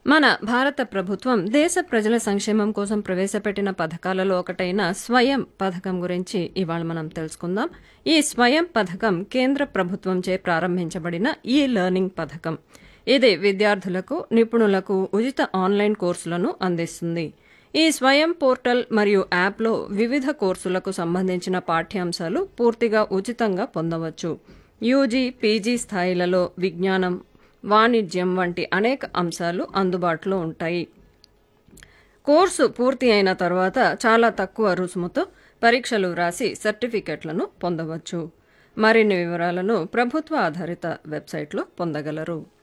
మన భారత ప్రభుత్వం దేశ ప్రజల సంక్షేమం కోసం ప్రవేశపెట్టిన పథకాలలో ఒకటైన స్వయం పథకం గురించి ఇవాళ మనం తెలుసుకుందాం ఈ స్వయం పథకం కేంద్ర ప్రభుత్వంచే ప్రారంభించబడిన ఈ లెర్నింగ్ పథకం ఇది విద్యార్థులకు నిపుణులకు ఉచిత ఆన్లైన్ కోర్సులను అందిస్తుంది ఈ స్వయం పోర్టల్ మరియు యాప్లో వివిధ కోర్సులకు సంబంధించిన పాఠ్యాంశాలు పూర్తిగా ఉచితంగా పొందవచ్చు యూజీ పీజీ స్థాయిలలో విజ్ఞానం వాణిజ్యం వంటి అనేక అంశాలు అందుబాటులో ఉంటాయి కోర్సు పూర్తి అయిన తర్వాత చాలా తక్కువ రుసుముతో పరీక్షలు వ్రాసి సర్టిఫికెట్లను పొందవచ్చు మరిన్ని వివరాలను ప్రభుత్వ ఆధారిత వెబ్సైట్లో పొందగలరు